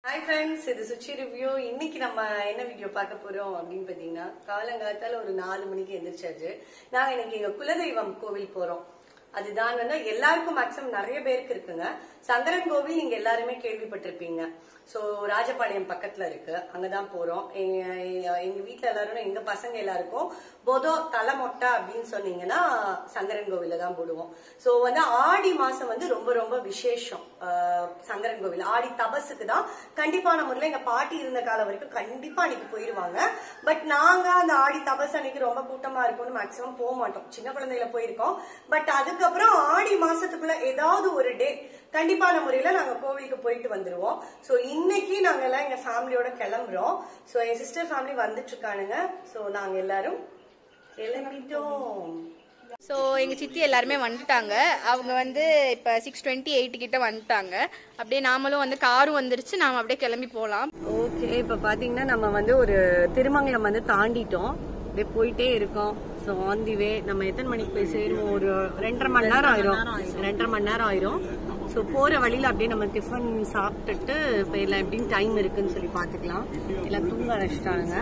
Hi friends இது Suchi review இன்னைக்கு நம்ம என்ன வீடியோ பார்க்க போறோம் அப்படின்னு பாத்தீங்கன்னா காலங்காலத்தால ஒரு நாலு மணிக்கு எந்திரிச்சாச்சு நாங்க இன்னைக்கு எங்க குலதெய்வம் கோவில் போறோம் அதுதான் வந்து எல்லாருக்கும் மேக்ஸிமம் நிறைய பேருக்கு இருக்குங்க சங்கரன் கோவில் நீங்க எல்லாருமே கேள்விப்பட்டிருப்பீங்க சோ ராஜபாளையம் பக்கத்துல இருக்கு அங்கதான் போறோம் எங்க எங்க வீட்ல எல்லாரும் எங்க பசங்க எல்லாருக்கும் பொதோ தலை மொட்டை அப்படின்னு சொன்னீங்கன்னா சங்கரன் கோவில்ல தான் போடுவோம் சோ வந்து ஆடி மாசம் வந்து ரொம்ப ரொம்ப விசேஷம் ஆஹ் சங்கரன் கோவில் ஆடி தபசுக்கு தான் கண்டிப்பான முறையில் எங்க பாட்டி இருந்த காலம் வரைக்கும் கண்டிப்பா அன்னைக்கு போயிருவாங்க பட் நாங்க அந்த ஆடி தபசு அன்னைக்கு ரொம்ப கூட்டமா இருக்கும்னு மேக்சிமம் போக மாட்டோம் சின்ன குழந்தையில போயிருக்கோம் பட் அதுக்கப்புறம் ஆடி மாசத்துக்குள்ள ஏதாவது ஒரு டே கண்டிப்பான முறையில நாங்க கோவிலுக்கு போயிட்டு வந்துருவோம் சோ இன்னைக்கு நாங்க எல்லாம் எங்க ஃபேமிலியோட கிளம்புறோம் சோ என் சிஸ்டர் ஃபேமிலி வந்துட்டு இருக்கானுங்க சோ நாங்க எல்லாரும் கிளம்பிட்டோம் ஸோ எங்கள் சித்தி எல்லாருமே வந்துட்டாங்க அவங்க வந்து இப்போ சிக்ஸ் டுவெண்ட்டி எயிட் கிட்ட வந்துட்டாங்க அப்படியே நாமளும் வந்து காரும் வந்துருச்சு நாம அப்படியே கிளம்பி போகலாம் ஓகே இப்ப பாத்தீங்கன்னா நம்ம வந்து ஒரு திருமங்கலம் வந்து தாண்டிட்டோம் அப்படியே போயிட்டே இருக்கோம் ஸோ ஆன் தி வே நம்ம எத்தனை மணிக்கு போய் சேருவோம் ஒரு ரெண்டரை மணி நேரம் ஆயிரும் ரெண்டரை மணி நேரம் ஆயிரும் ஸோ போற வழியில அப்படியே நம்ம டிஃபன் சாப்பிட்டுட்டு போயிடலாம் எப்படின்னு டைம் இருக்குன்னு சொல்லி பாத்துக்கலாம் எல்லாம் தூங்க அழைச்சிட்டாங்க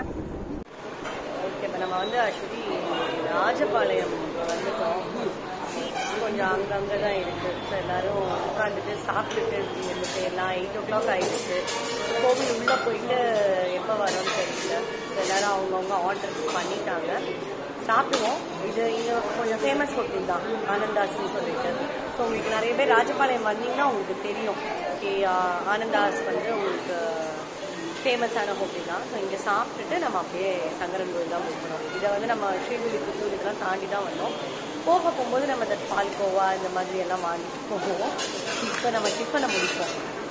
ஓகே இப்போ நம்ம வந்து ஆக்சுவலி ராஜபாளையம் வந்துட்டோம் சீட்ஸ் கொஞ்சம் அங்கங்கே தான் இருக்கு ஸோ எல்லாரும் உட்காந்துட்டு சாப்பிட்டுட்டு இருந்து போயிடலாம் எயிட் ஓ கிளாக் ஆயிடுச்சு கோவில் உள்ளே போயிட்டு எப்போ வரோம்னு தெரியல ஸோ எல்லாரும் அவங்கவுங்க ஆர்டர்ஸ் பண்ணிட்டாங்க சாப்பிடுவோம் இது இங்கே கொஞ்சம் ஃபேமஸ் ஹோட்டல் தான் ஆனந்தாஸ்னு சொல்லிட்டு ஸோ உங்களுக்கு நிறைய பேர் ராஜபாளையம் வந்தீங்கன்னா உங்களுக்கு தெரியும் ஓகே ஆனந்தாஸ் வந்து உங்களுக்கு ஃபேமஸான ஹோட்டல் தான் ஸோ இங்கே சாப்பிட்டுட்டு நம்ம அப்படியே சங்கரன் கோயில் தான் போகணும் இதை வந்து நம்ம ஸ்ரீவில்லி புத்தூர் இதெல்லாம் தாண்டி தான் வந்தோம் போக போகும்போது நம்ம இந்த பால்கோவா இந்த மாதிரி எல்லாம் வாங்கிட்டு போவோம் இப்போ நம்ம டிஃபனை முடிப்போம்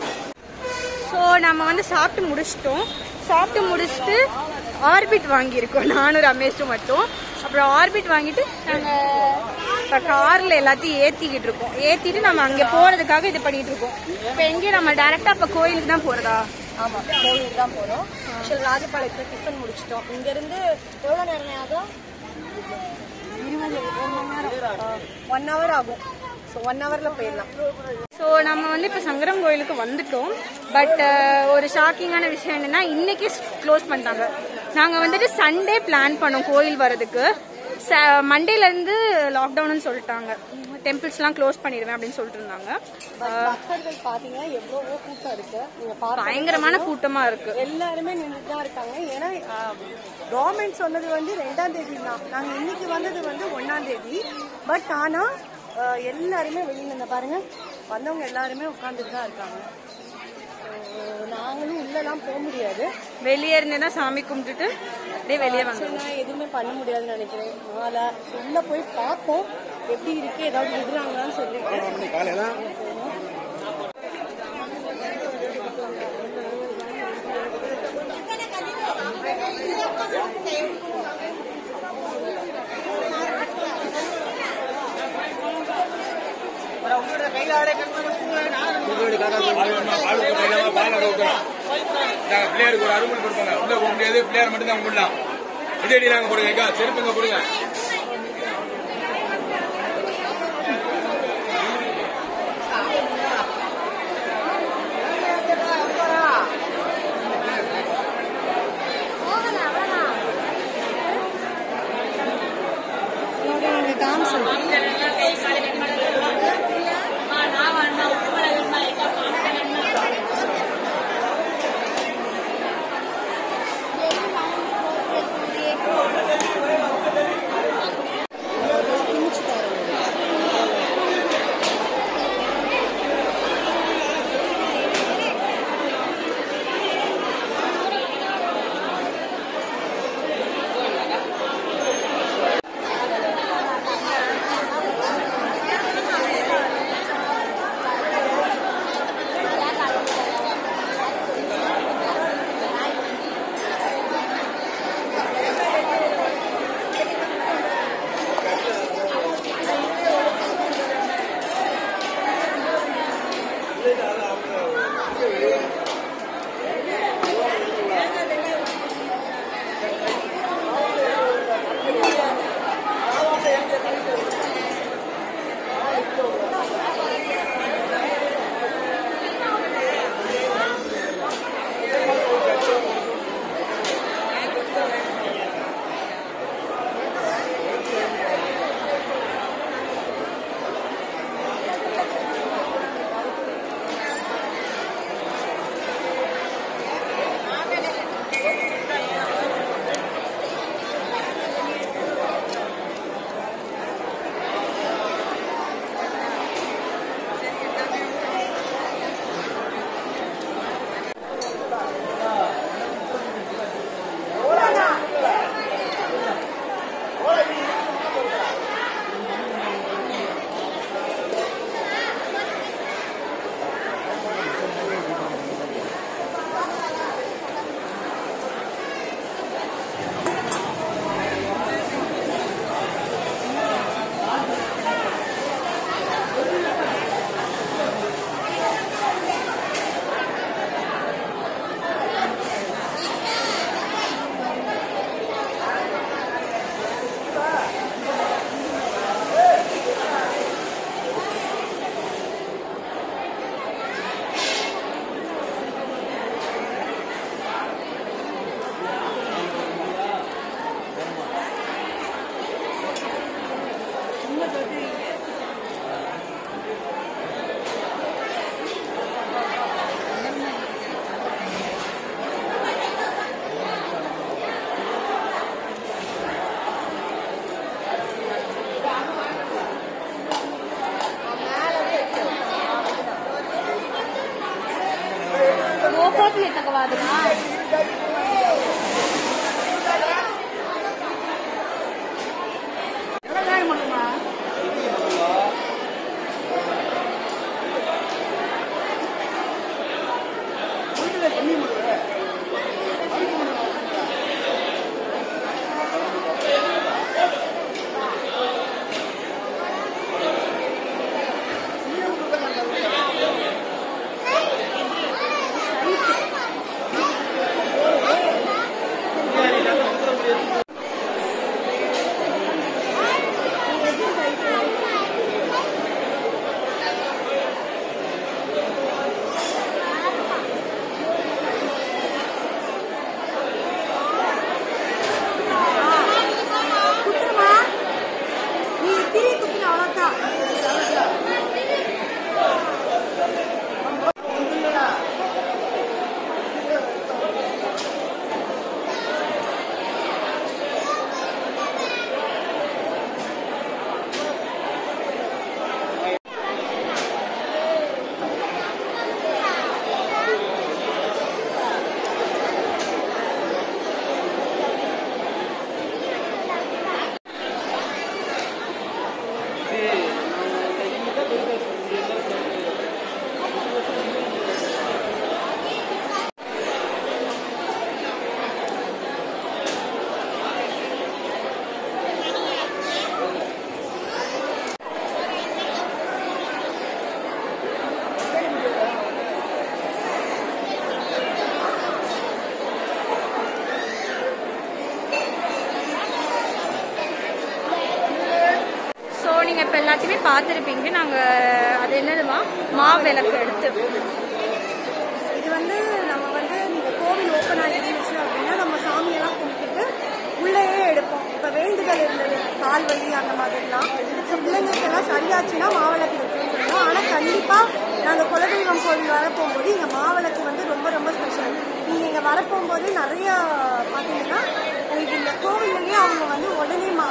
ஸோ நம்ம வந்து சாப்பிட்டு முடிச்சிட்டோம் சாப்பிட்டு முடிச்சுட்டு ஆர்பிட் வாங்கியிருக்கோம் நானும் ரமேஷும் மட்டும் அப்புறம் ஆர்பிட் வாங்கிட்டு நாங்கள் இப்போ காரில் எல்லாத்தையும் ஏற்றிக்கிட்டு இருக்கோம் ஏற்றிட்டு நம்ம அங்கே போகிறதுக்காக இது பண்ணிட்டு இருக்கோம் இப்போ எங்கேயும் நம்ம டேரெக்டாக இப்போ கோயிலுக்கு தான் போகிறதா ஆமாம் கோயிலுக்கு தான் போகிறோம் ஆக்சுவல் ராஜபாளையத்தில் டிஃபன் முடிச்சிட்டோம் இங்கேருந்து எவ்வளோ நேரம் ஆகும் இருபது ஒரு மணி நேரம் ஒன் ஹவர் ஆகும் ஸோ ஒன் ஹவரில் போயிடலாம் ஸோ நம்ம வந்து இப்போ சங்கரம் கோயிலுக்கு வந்துட்டோம் பட் ஒரு ஷாக்கிங்கான விஷயம் என்னன்னா இன்னைக்கு க்ளோஸ் பண்ணிட்டாங்க நாங்கள் வந்துட்டு சண்டே பிளான் பண்ணோம் கோயில் வரதுக்கு மண்டேலேருந்து லாக்டவுன்னு சொல்லிட்டாங்க டெம்பிள்ஸ்லாம் க்ளோஸ் பண்ணிடுவேன் அப்படின்னு சொல்லிட்டு இருந்தாங்க பக்தர்கள் பார்த்தீங்கன்னா எவ்வளவோ கூட்டம் இருக்கு நீங்கள் பார்க்க பயங்கரமான கூட்டமாக இருக்கு எல்லாருமே நின்றுட்டு தான் இருக்காங்க ஏன்னா கவர்மெண்ட் சொன்னது வந்து ரெண்டாம் தேதி தான் நாங்கள் இன்னைக்கு வந்தது வந்து ஒன்னாம் தேதி பட் ஆனால் எல்லாருமே வெளியில இருந்த பாருங்க வந்தவங்க எல்லாருமே உட்காந்துட்டு தான் இருக்காங்க So, நாங்களும் உள்ளலாம் போக முடியாது வெளியே இருந்து தான் சாமி கும்பிட்டுட்டு அப்படியே வெளியே வாங்க ஆக்சுவலா எதுவுமே பண்ண முடியாதுன்னு நினைக்கிறேன் அதனால உள்ள போய் பார்ப்போம் எப்படி இருக்கு ஏதாவது விடுறாங்களான்னு சொல்லிட்டு பிள்ளையாருக்கு ஒரு அறுமணி கொடுப்பாங்க உள்ள போக முடியாது பிள்ளையார் மட்டும் தான் விடலாம் இது அடி நாங்க கொடுங்க செருப்புங்க கொடுங்க Thank கோவில் எத்தக்கவாதுமா குத்துருமா நீ திரி குத்துன அவ்வளோதான் ஸோ நீங்கள் இப்போ எல்லாத்தையுமே பார்த்துருப்பீங்க நாங்கள் அது என்னதுமா மாவிளக்கு எடுத்து இது வந்து நம்ம வந்து இந்த கோவில் ஓப்பன் ஆகிருந்துச்சு அப்படின்னா நம்ம சாமியெல்லாம் கும்பிட்டுட்டு உள்ளேயே எடுப்போம் இப்போ வேண்டுதல் இருந்தது கால் வலி அந்த மாதிரிலாம் ஸோ பிள்ளைங்களுக்கெல்லாம் சரியாச்சுன்னா மாவிளக்கு வைக்கணும்னு சொல்லுவோம் ஆனால் கண்டிப்பாக நாங்கள் குலதெய்வம் கோவில் வரப்போகும்போது இங்கே மாவிளக்கு வந்து ரொம்ப ரொம்ப ஸ்பெஷல் நீங்கள் இங்கே வரப்போகும்போது நிறைய பார்த்தீங்கன்னா உங்களுக்கு இந்த கோவில்லையே அவங்க வந்து உடனே மா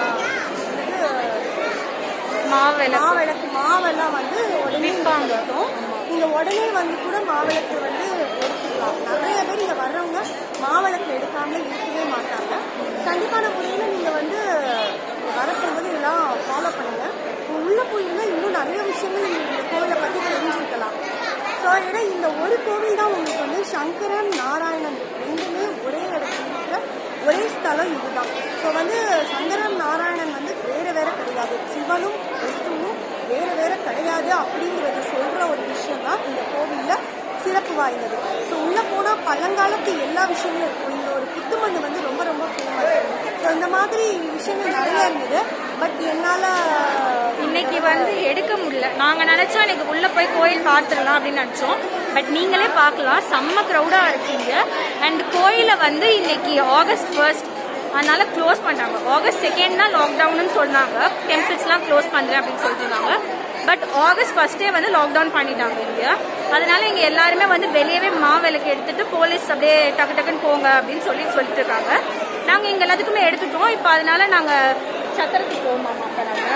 இது மாவிளக்கு மாவிளக்கு மாவெல்லாம் வந்து உடனே வாங்கட்டும் நீங்க உடனே வந்து கூட மாவிளக்கு வந்து எடுத்துக்கலாம் நிறைய பேர் இங்க வர்றவங்க மாவிளக்கு எடுக்காம இருக்கவே மாட்டாங்க கண்டிப்பான முறையில நீங்க வந்து இங்க வரப்போகும்போது இதெல்லாம் ஃபாலோ பண்ணுங்க உங்க உள்ள போயிருந்தா இன்னும் நிறைய விஷயங்கள் நீங்க இந்த கோவிலை பத்தி தெரிஞ்சுக்கலாம் ஸோ ஏன்னா இந்த ஒரு கோவில் தான் உங்களுக்கு வந்து சங்கரன் நாராயணன் ரெண்டுமே ஒரே இடத்துல இருக்கிற ஒரே ஸ்தலம் இதுதான் ஸோ வந்து சங்கரன் நாராயணன் வந்து வேற வேற கிடையாது சிவனும் விஷ்ணுவும் வேற வேற கிடையாது அப்படிங்கிறத சொல்ற ஒரு விஷயம் தான் இந்த கோவில்ல சிறப்பு வாய்ந்தது ஸோ உள்ள போனா பழங்காலத்து எல்லா விஷயங்களும் இருக்கும் இந்த ஒரு புத்துமண்ணு வந்து ரொம்ப ரொம்ப ஃபேமஸ் ஸோ இந்த மாதிரி விஷயங்கள் நிறைய இருந்தது பட் என்னால இன்னைக்கு வந்து எடுக்க முடியல நாங்க நினைச்சோம் இன்னைக்கு உள்ள போய் கோயில் பார்த்துடலாம் அப்படின்னு நினைச்சோம் பட் நீங்களே பார்க்கலாம் செம்ம க்ரௌடா இருக்கீங்க அண்ட் கோயிலை வந்து இன்னைக்கு ஆகஸ்ட் ஃபர்ஸ்ட் அதனால க்ளோஸ் பண்ணிட்டாங்க ஆகஸ்ட் செகண்ட் தான் லாக்டவுன்னு சொன்னாங்க டெம்பிள்ஸ்லாம் க்ளோஸ் பண்றேன் அப்படின்னு சொல்லிட்டு பட் ஆகஸ்ட் ஃபர்ஸ்டே வந்து லாக்டவுன் பண்ணிட்டாங்க இங்க அதனால இங்க எல்லாருமே வந்து வெளியவே மாவிளக்கு எடுத்துட்டு போலீஸ் அப்படியே டக்கு டக்குன்னு போங்க அப்படின்னு சொல்லி சொல்லிட்டு இருக்காங்க நாங்க இங்க எல்லாத்துக்குமே எடுத்துட்டோம் இப்போ அதனால நாங்க சத்திரத்துக்கு போவோமா அப்ப நாங்க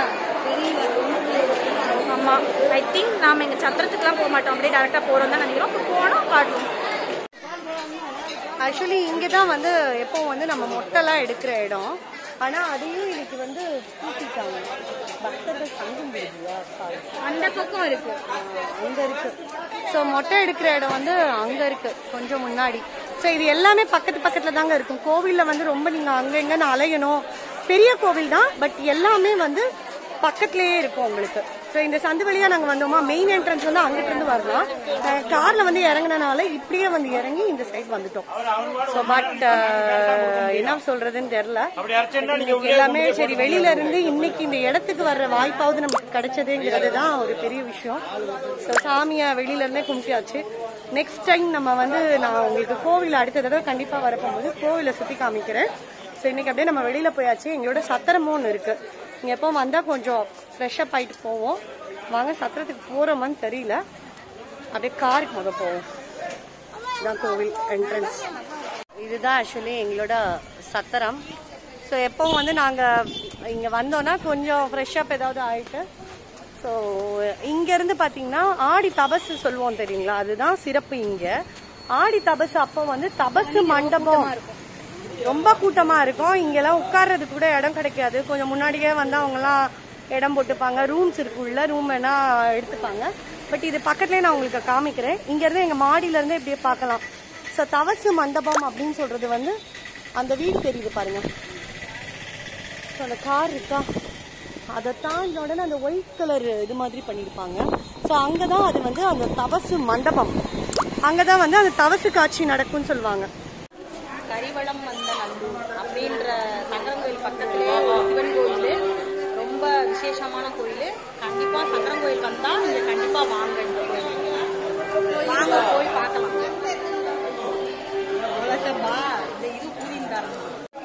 ஆமா ஐ திங்க் நாம எங்க சத்திரத்துக்குலாம் போக மாட்டோம் அப்படியே டேரக்டா போறோம் தான் நினைக்கிறோம் அப்ப போனா காட்டுவோம் ஆக்சுவலி இங்கே தான் வந்து எப்போ வந்து நம்ம மொட்டைலாம் எடுக்கிற இடம் ஆனால் அதையும் இன்னைக்கு வந்து பூட்டிட்டாங்க பக்தர்கள் தங்கும் விடுதியா சாரி அந்த பக்கம் இருக்கு அங்க இருக்கு ஸோ மொட்டை எடுக்கிற இடம் வந்து அங்க இருக்கு கொஞ்சம் முன்னாடி ஸோ இது எல்லாமே பக்கத்து பக்கத்துல தாங்க இருக்கும் கோவில்ல வந்து ரொம்ப நீங்க அங்க இங்கன்னு அலையணும் பெரிய கோவில் தான் பட் எல்லாமே வந்து பக்கத்துலயே இருக்கும் உங்களுக்கு ஸோ இந்த சந்து வழியா நாங்க வந்தோமா மெயின் என்ட்ரன்ஸ் வந்து அங்கிட்டு இருந்து வரலாம் அஹ் கார்ல வந்து இறங்குனனால இப்படியே வந்து இறங்கி இந்த சைடு வந்துட்டோம் ஸோ பட் என்ன சொல்றதுன்னு தெரியல இன்னைக்கு எல்லாமே சரி வெளியில இருந்து இன்னைக்கு இந்த இடத்துக்கு வர்ற வாய்ப்பாவது நமக்கு கிடைச்சதுங்கிறது தான் ஒரு பெரிய விஷயம் ஸோ சாமியை வெளியில இருந்தே கும்பிட்டாச்சு நெக்ஸ்ட் டைம் நம்ம வந்து நான் உங்களுக்கு கோவில் அடுத்த தடவை கண்டிப்பா வரப்போகும்போது கோவிலை சுத்தி காமிக்கிறேன் ஸோ இன்னைக்கு அப்படியே நம்ம வெளியில போயாச்சு எங்களோட சத்திரமும் ஒன்று இருக்கு இங்க எப்போ வந்தா கொஞ்சம் ஃப்ரெஷ் அப் ஆயிட்டு போவோம் வாங்க சத்திரத்துக்கு போறோமான்னு தெரியல அப்படியே காருக்கு முத போவோம் இதான் கோவில் என்ட்ரன்ஸ் இதுதான் ஆக்சுவலி எங்களோட சத்திரம் ஸோ எப்பவும் வந்து நாங்கள் இங்கே வந்தோன்னா கொஞ்சம் ஃப்ரெஷ் அப் ஏதாவது ஆயிட்டு ஸோ இங்கேருந்து பார்த்தீங்கன்னா ஆடி தபசு சொல்லுவோம் தெரியுங்களா அதுதான் சிறப்பு இங்கே ஆடி தபசு அப்போ வந்து தபசு மண்டபம் ரொம்ப கூட்டமா இருக்கும் இங்கெல்லாம் உட்கார்றதுக்கு கூட இடம் கிடைக்காது கொஞ்சம் முன்னாடியே வந்து அவங்கலாம் இடம் போட்டுப்பாங்க ரூம்ஸ் இருக்குள்ள ரூம் வேணா எடுத்துப்பாங்க பட் இது பக்கத்துலயே நான் உங்களுக்கு காமிக்கிறேன் இங்க இருந்து எங்க மாடியில இருந்து இப்படியே பார்க்கலாம் ஸோ தவசு மண்டபம் அப்படின்னு சொல்றது வந்து அந்த வீடு தெரியுது பாருங்க ஸோ அந்த கார் இருக்கா அதை தாண்டி உடனே அந்த ஒயிட் கலர் இது மாதிரி பண்ணியிருப்பாங்க ஸோ அங்கே தான் அது வந்து அந்த தவசு மண்டபம் அங்கே தான் வந்து அந்த தவசு காட்சி நடக்கும்னு சொல்லுவாங்க கரிவளம் வந்த நல்லூர் அப்படின்ற சங்கரங்கோயில் பக்கத்துலேயே சிவன் கோயில் ரொம்ப விசேஷமான கோயில் கண்டிப்பா சங்கரங்கோயில் வந்தா இங்க கண்டிப்பா வாங்க இந்த கோயில் வாங்க போய் பார்க்கலாம் அவ்வளோக்கப்பா இந்த இது புரிந்தாரணும்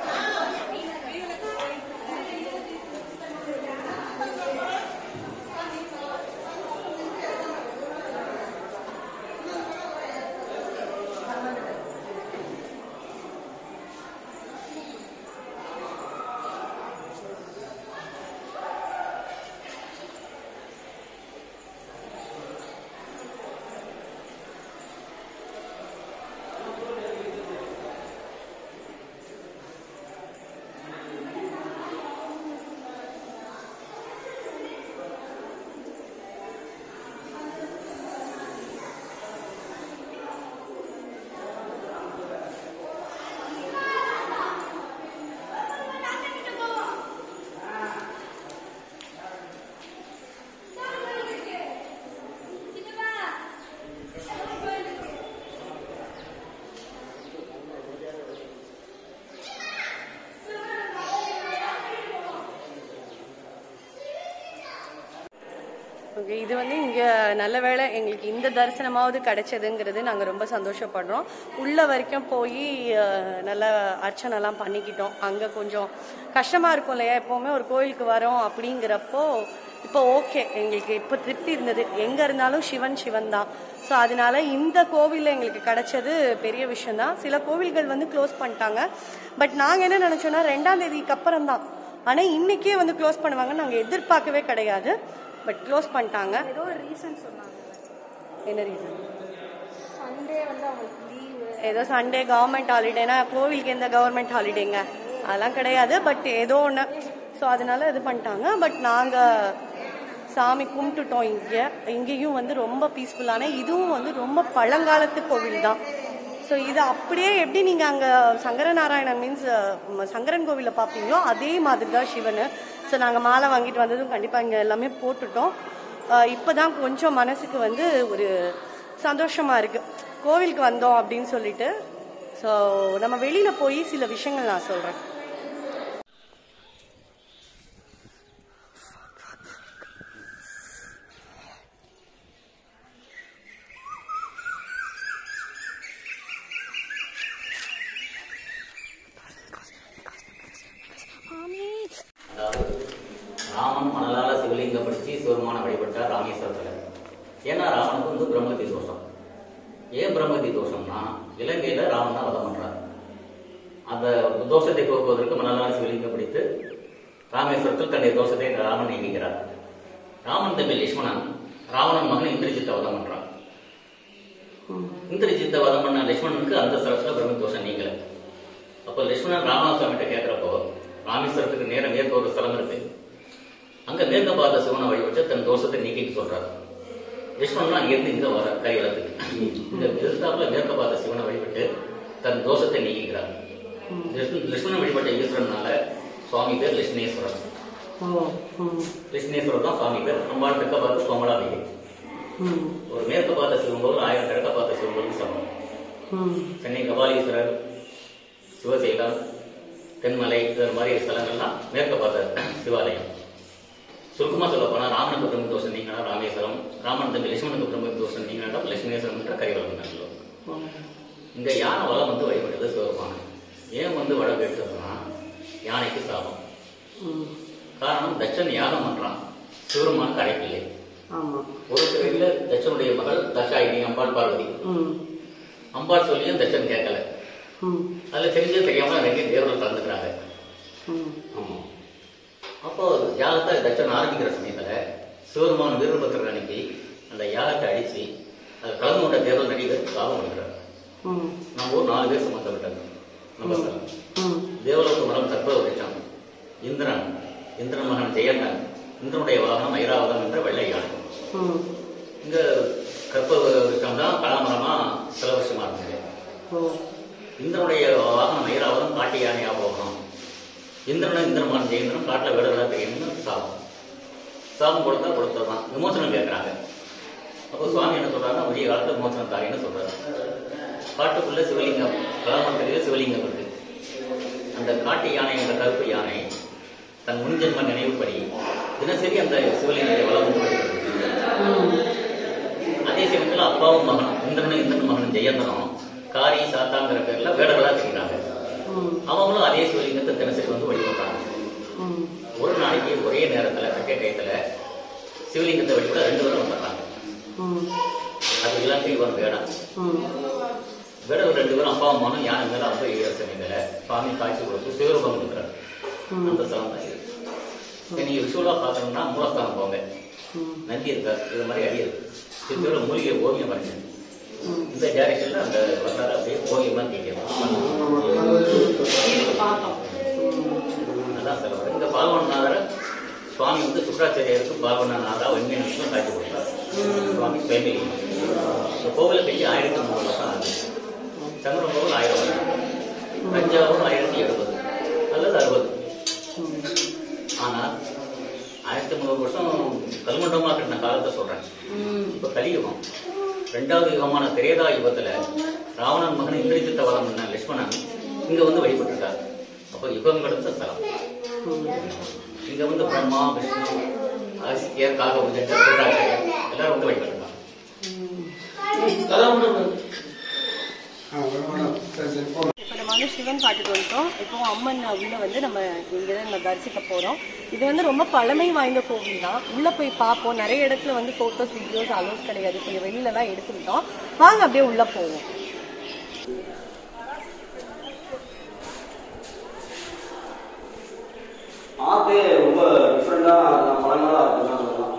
ஓகே இது வந்து இங்க நல்ல வேளை எங்களுக்கு இந்த தரிசனமாவது கிடைச்சதுங்கிறது நாங்க ரொம்ப சந்தோஷப்படுறோம் உள்ள வரைக்கும் போய் நல்ல அர்ச்சனைலாம் பண்ணிக்கிட்டோம் அங்க கொஞ்சம் கஷ்டமா இருக்கும் இல்லையா எப்பவுமே ஒரு கோயிலுக்கு வரோம் அப்படிங்கிறப்போ இப்போ ஓகே எங்களுக்கு இப்போ திருப்தி இருந்தது எங்க இருந்தாலும் சிவன் சிவன் தான் ஸோ அதனால இந்த கோவில்ல எங்களுக்கு கிடைச்சது பெரிய விஷயம் தான் சில கோவில்கள் வந்து க்ளோஸ் பண்ணிட்டாங்க பட் நாங்க என்ன நினைச்சோம்னா ரெண்டாம் தேதிக்கு அப்புறம் தான் ஆனா இன்னைக்கே வந்து க்ளோஸ் பண்ணுவாங்க நாங்க எதிர்பார்க்கவே கிடையாது பட் க்ளோஸ் பண்ணிட்டாங்க ஏதோ ஒரு ரீசன் சொன்னாங்க என்ன ரீசன் சண்டே வந்து அவங்களுக்கு லீவு ஏதோ சண்டே கவர்மெண்ட் ஹாலிடேனா கோவிலுக்கு எந்த கவர்மெண்ட் ஹாலிடேங்க அதெல்லாம் கிடையாது பட் ஏதோ ஒன்று ஸோ அதனால இது பண்ணிட்டாங்க பட் நாங்கள் சாமி கும்பிட்டுட்டோம் இங்கே இங்கேயும் வந்து ரொம்ப பீஸ்ஃபுல்லான இதுவும் வந்து ரொம்ப பழங்காலத்து கோவில் தான் ஸோ இது அப்படியே எப்படி நீங்கள் அங்கே சங்கரநாராயணன் மீன்ஸ் சங்கரன் கோவிலில் பார்ப்பீங்களோ அதே மாதிரி தான் சிவன் ஸோ நாங்கள் மாலை வாங்கிட்டு வந்ததும் கண்டிப்பாக இங்கே எல்லாமே போட்டுட்டோம் இப்போ தான் கொஞ்சம் மனசுக்கு வந்து ஒரு சந்தோஷமா இருக்கு கோவிலுக்கு வந்தோம் அப்படின்னு சொல்லிட்டு ஸோ நம்ம வெளியில போய் சில விஷயங்கள் நான் சொல்றேன் அதாவது ராமன் மணலால சிவலிங்கம் படிச்சு சிவருமான வழிபட்டார் ராமேஸ்வரத்தில் ஏன்னா ராமனுக்கு வந்து பிரம்மதி தோஷம் ஏன் பிரம்மதி தோஷம்னா இலங்கையில ராமன் தான் வதம் பண்றார் அந்த தோஷத்தை போக்குவதற்கு மணலால சிவலிங்கம் பிடித்து ராமேஸ்வரத்தில் தன்னுடைய தோஷத்தை ராமன் நீங்கிக்கிறார் ராமன் தம்பி லட்சுமணன் ராவணன் மகன் இந்திரஜித்தை வதம் பண்றான் இந்திரஜித்தை வதம் பண்ண லட்சுமணனுக்கு அந்த ஸ்தலத்துல பிரம்ம தோஷம் நீங்கல அப்போ லட்சுமணன் ராமநாதசாமிகிட்ட கேட்கிறப்போ ராமேஸ்வரத்துக்கு நேரம் மேற்கு ஒரு ஸ்தலம் இருக்கு அங்க மேற்க பார்த்த சிவனை வழிபட்டு தன் தோஷத்தை நீக்கிட்டு சொல்றாரு லட்சுமணன் அங்கிருந்து இங்க வர கையளத்துக்கு இந்த எதிர்த்தாப்புல மேற்க பார்த்த சிவனை வழிபட்டு தன் தோஷத்தை நீக்கிக்கிறார் லட்சுமண- லட்சுமணன் வழிபட்ட ஈஸ்வரனால சுவாமி பேர் லட்சுமணேஸ்வரர் லட்சுமணேஸ்வரர் தான் சுவாமி பேர் அம்பாள் தெற்க பார்த்து கோமலாதேவி ஒரு மேற்க பார்த்த சிவங்கோல் ஆயிரம் கிழக்க பார்த்த சிவங்கோல் சமம் சென்னை கபாலீஸ்வரர் சிவசைலம் தென்மலை இது மாதிரி ஸ்தலங்கள்லாம் மேற்க பார்த்த சிவாலயம் சுருக்கமா சொல்ல போனா ராமனுக்கு பிரம்ம தோஷம் நீங்கன்னா ராமேஸ்வரம் ராமன் தம்பி லட்சுமணுக்கு பிரம்ம தோஷம் நீங்கன்னா லட்சுமணேஸ்வரம் கரிவலம் நல்லோம் இந்த யானை வளம் வந்து வழிபடுறது சிவபெருமான ஏன் வந்து வளம் எடுத்ததுன்னா யானைக்கு சாபம் காரணம் தட்சன் யாகம் பண்றான் சிவருமானுக்கு அழைப்பில்லை ஒரு பிரிவில் தட்சனுடைய மகள் தட்சாயினி அம்பாள் பார்வதி அம்பாள் சொல்லியும் தட்சன் கேட்கல அதுல தெரிஞ்சே தெரியாம நிறைய தேவர்கள் கலந்துக்கிறாங்க ஆமா அப்போ யாகத்தை தட்சன் ஆரம்பிக்கிற சமயத்துல சிவருமான் வீரபத்திரன் அனுப்பி அந்த யாகத்தை அடிச்சு அது கலந்து கொண்ட தேவர்கள் நிறைய பேருக்கு சாபம் கொடுக்குறாரு ம் நம்ம ஊர் நாலு பேர் சம்பந்தப்பட்டது நம்ம ஸ்தலம் ம் தேவலோக மரம் கற்பக விருட்சம் இந்திரன் இந்திரன் மகன் ஜெயந்தன் இந்திரனுடைய வாகனம் ஐராவதம் என்ற வெள்ளை யானை ம் இங்க கற்பக விருட்சம் தான் பலாமரமா சில வருஷமா இருந்தது ஓ இந்திரனுடைய வாகனம் ஐராவதம் காட்டு யானையா போகணும் இந்திரனும் இந்திரன் மகன் ஜெயந்திரன் காட்டுல விடுதலா தெரியணும்னு சாபம் சாபம் கொடுத்தா கொடுத்ததான் விமோசனம் கேட்கறாங்க அப்போ சுவாமி என்ன சொல்றாருன்னா விடிய காலத்துல விமோசனம் தாரின்னு சொல்றாரு காட்டுக்குள்ள சிவலிங்கம் கலாமரத்திலேயே சிவலிங்கம் இருக்கு அந்த காட்டு யானை என்ற கருப்பு யானை தன் முன்ஜென்ம நினைவுப்படி தினசரி அந்த சிவலிங்கத்தை வளம் வந்து வருகிறது. அதே சமயத்துல அப்பாவும் மகனும் இந்திரனும் இந்திரன் மகனும் ஜெயந்தனும் காரி சாத்தாங்கிற பேர்ல வேடர்களா தெரிகிறாங்க ம் அவங்களும் அதே சிவலிங்கத்தை தினசரி வந்து வழிபடுறாங்க ம் ஒரு நாளைக்கு ஒரே நேரத்துல கட்டை டயத்துல சிவலிங்கத்தை வழிபட ரெண்டு பேரும் வந்துடுறாங்க ம் அது எல்லாத்தையும் ஒரு வேடம் ம் வேடம் ரெண்டு பேரும் அப்பாவும் மகனும் யானை மேல அந்த ஈர சமயத்துல சுவாமி காட்சி கொடுத்து சிவரூபம் கொடுக்குறாரு அந்த ஸ்தலம் தான் இது இப்ப நீங்க விஷுவலா பார்த்தோம்னா மூலஸ்தானம் போங்க ம் நந்தி இருக்கா இது மாதிரி அடி இருக்கு சித்தோட மூலிகை ஓவியம் வரைஞ்சு இந்த டைரக்ஷன்ல அந்த வரலாறு அப்படியே ஓவியமா கேட்கலாம் அதான் சார் இந்த பால்வநாதர சுவாமி வந்து சுக்கராச்சாரியருக்கு பால்வநாதா வெண்மையனுக்கும் காட்சி கொடுத்தார் சுவாமி சுயமிலி இந்த கோவிலை கட்டி ஆயிரத்தி மூணு வருஷம் ஆகுது சங்கரம் கோவில் ஆயிரம் வருஷம் தஞ்சாவூர் ஆயிரத்தி எழுபது அல்லது அறுபது ஆனால் ஆயிரத்தி முந்நூறு வருஷம் கல்மண்டமா கட்டின காலத்தை சொல்றேன் இப்ப கலியுகம் ரெண்டாவது யுகமான திரேதா யுகத்துல ராவணன் மகன் இந்திரஜித்த வரம் பண்ண லட்சுமணன் இங்க வந்து வழிபட்டிருக்கார் அப்போ யுகம் கடந்த ஸ்தலம் இங்க வந்து பிரம்மா விஷ்ணு அகஸ்தியர் காகபுஜன் சுக்கராச்சாரியர் எல்லாரும் வந்து வழிபட்டிருக்காங்க இப்போ நம்ம வந்து சிவன் பாட்டுக்கு வந்துட்டோம் இப்போ அம்மன் உள்ள வந்து நம்ம இங்கே தான் நம்ம தரிசிக்க போகிறோம் இது வந்து ரொம்ப பழமை வாய்ந்த கோவில் தான் உள்ளே போய் பார்ப்போம் நிறைய இடத்துல வந்து ஃபோட்டோஸ் வீடியோஸ் அலோஸ் கிடையாது கொஞ்சம் வெளியில தான் எடுத்துக்கிட்டோம் வாங்க அப்படியே உள்ளே போவோம் ஆத்து ரொம்ப டிஃப்ரெண்டா பழங்களா இருக்குன்னு சொல்லலாம்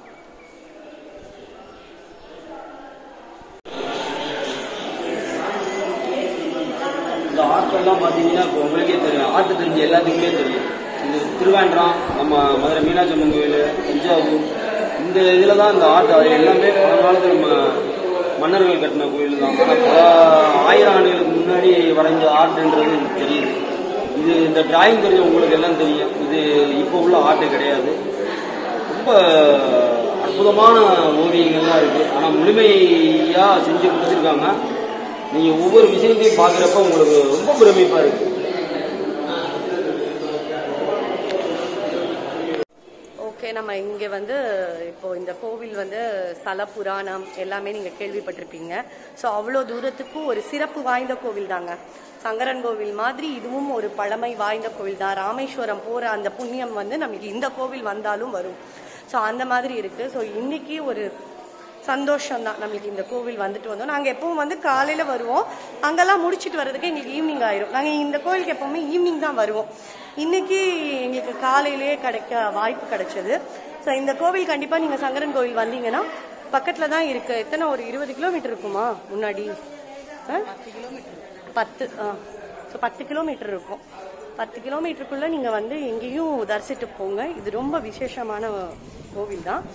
இந்த ஆட்டெல்லாம் பார்த்தீங்கன்னா இப்போ உங்களுக்கே தெரியும் ஆட்டு தெரிஞ்ச எல்லாத்துக்குமே தெரியும் இந்த திருவேண்டரம் நம்ம மதுரை மீனாட்சி அம்மன் கோயில் தஞ்சாவூர் இந்த இதில் தான் இந்த ஆட்டு அது எல்லாமே பழங்காலத்தில் நம்ம மன்னர்கள் கட்டின கோயில் தான் ஆனால் பல ஆயிரம் ஆண்டுகளுக்கு முன்னாடி வரைஞ்ச ஆர்ட்ன்றது எனக்கு தெரியுது இது இந்த டிராயிங் தெரிஞ்ச உங்களுக்கு எல்லாம் தெரியும் இது இப்போ உள்ள ஆர்ட் கிடையாது ரொம்ப அற்புதமான ஓவியங்கள்லாம் இருக்கு ஆனால் முழுமையா செஞ்சு கொடுத்துருக்காங்க நீங்க ஒவ்வொரு விஷயத்தையும் பார்க்குறப்ப உங்களுக்கு ரொம்ப பெருமைப்பா இருக்கு ஓகே நம்ம இங்கே வந்து இப்போ இந்த கோவில் வந்து ஸ்தல புராணம் எல்லாமே நீங்கள் கேள்விப்பட்டிருப்பீங்க ஸோ அவ்வளோ தூரத்துக்கும் ஒரு சிறப்பு வாய்ந்த கோவில் தாங்க சங்கரன் கோவில் மாதிரி இதுவும் ஒரு பழமை வாய்ந்த கோவில் தான் ராமேஸ்வரம் போகிற அந்த புண்ணியம் வந்து நமக்கு இந்த கோவில் வந்தாலும் வரும் ஸோ அந்த மாதிரி இருக்கு ஸோ இன்னைக்கு ஒரு சந்தோஷம் தான் நம்மளுக்கு இந்த கோவில் வந்துட்டு வந்தோம் நாங்கள் எப்பவும் வந்து காலையில் வருவோம் அங்கெல்லாம் முடிச்சிட்டு வர்றதுக்கு எங்களுக்கு ஈவினிங் ஆயிரும் நாங்கள் இந்த கோவிலுக்கு எப்பவுமே ஈவினிங் தான் வருவோம் இன்னைக்கு எங்களுக்கு காலையிலேயே கிடைக்க வாய்ப்பு கிடைச்சது ஸோ இந்த கோவில் கண்டிப்பாக நீங்கள் சங்கரன் கோவில் வந்தீங்கன்னா பக்கத்தில் தான் இருக்கு எத்தனை ஒரு இருபது கிலோமீட்டர் இருக்குமா முன்னாடி ஆ? பத்து ஆ ஸோ பத்து கிலோமீட்டர் இருக்கும் பத்து கிலோமீட்டருக்குள்ள நீங்க வந்து எங்கேயும் தரிசிட்டு போங்க இது ரொம்ப விசேஷமான கோவில் தான்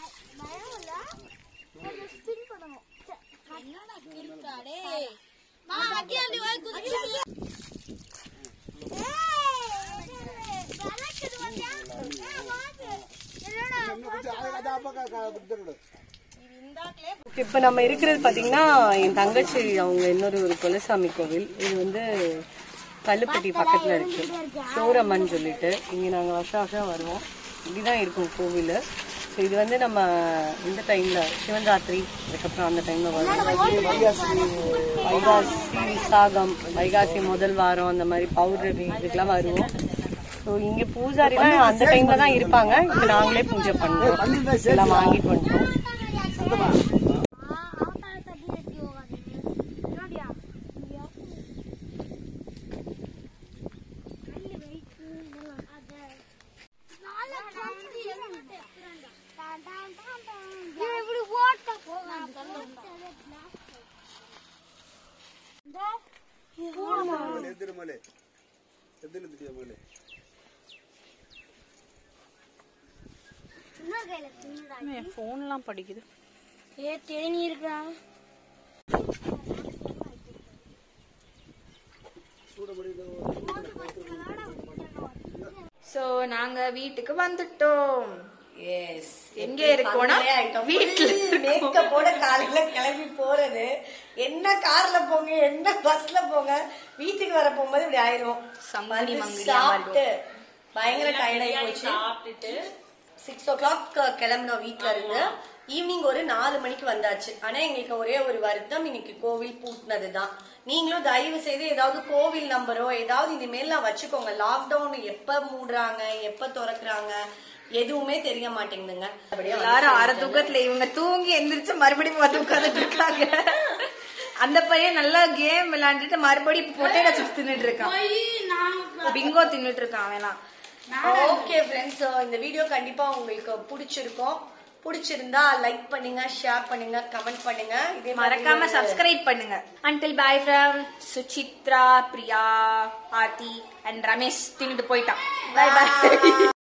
இப்போ நம்ம இருக்கிறது பாத்தீங்கன்னா என் தங்கச்சி அவங்க இன்னொரு ஒரு குலசாமி கோவில் இது வந்து கல்லுப்பட்டி பக்கத்துல இருக்கு சோரம்மன் சொல்லிட்டு இங்க நாங்க வருஷம் வருஷம் வருவோம் இப்படிதான் இருக்கும் கோவில் ஸோ இது வந்து நம்ம இந்த டைம்ல சிவராத்திரி அதுக்கப்புறம் அந்த டைம்ல வரும் வைகாசி விசாகம் வைகாசி முதல் வாரம் அந்த மாதிரி பௌர்ணமி இதுக்கெல்லாம் வருவோம் ஸோ இங்க பூஜாரிலாம் அந்த டைம்ல தான் இருப்பாங்க இங்க நாங்களே பூஜை பண்றோம் எல்லாம் வாங்கிட்டு வந்துட்டோம் என் ஃபோன்லாம் படிக்குது ஏ தேனி இருக்கா ஸோ நாங்க வீட்டுக்கு வந்துட்டோம் எஸ் எங்க இருக்கோம்னா வீட்டுல மேக்கப்போட காலையில கிளம்பி போறது என்ன கார்ல போங்க என்ன பஸ்ல போங்க வீட்டுக்கு வர போகும்போது இப்படி ஆயிரும் சங்கடி வந்து மங்கடியா சாப்பிட்டு பயங்கர டயர்ட் ஆகி போச்சு சாப்பிட்டுட்டு சிக்ஸ் ஓ கிளாக் கிளம்பினோம் வீட்ல இருந்து ஈவினிங் ஒரு நாலு மணிக்கு வந்தாச்சு ஆனா எங்களுக்கு ஒரே ஒரு வருத்தம் இன்னைக்கு கோவில் பூட்டினதுதான் நீங்களும் தயவு செய்து ஏதாவது கோவில் நம்பரோ ஏதாவது இனிமேல்லாம் வச்சுக்கோங்க லாக்டவுன் எப்ப மூடுறாங்க எப்ப திறக்கறாங்க எதுவுமே தெரிய மாட்டேங்குதுங்க அப்படியே வந்து எல்லாரும் அரை தூக்கத்துல இவங்க தூங்கி எந்திரிச்சு மறுபடியும் பார்த்து உட்காந்துட்டு இருக்காங்க அந்த பையன் நல்லா கேம் விளையாண்டுட்டு மறுபடியும் பொட்டேட்டோ சிப்ஸ் தின்னுட்டு இருக்கான் பிங்கோ தின்னுட்டு இருக்கான் அவன் ஓகே ஃப்ரெண்ட்ஸ் இந்த வீடியோ கண்டிப்பா உங்களுக்கு பிடிச்சிருக்கும் பிடிச்சிருந்தா லைக் பண்ணுங்க ஷேர் பண்ணுங்க கமெண்ட் பண்ணுங்க இதே மாதிரி மறக்காம ஒரு- சப்ஸ்கிரைப் பண்ணுங்க until bye from Suchitra Priya Aarthi and Ramesh தின்னுட்டு போயிட்டான் பாய் பாய்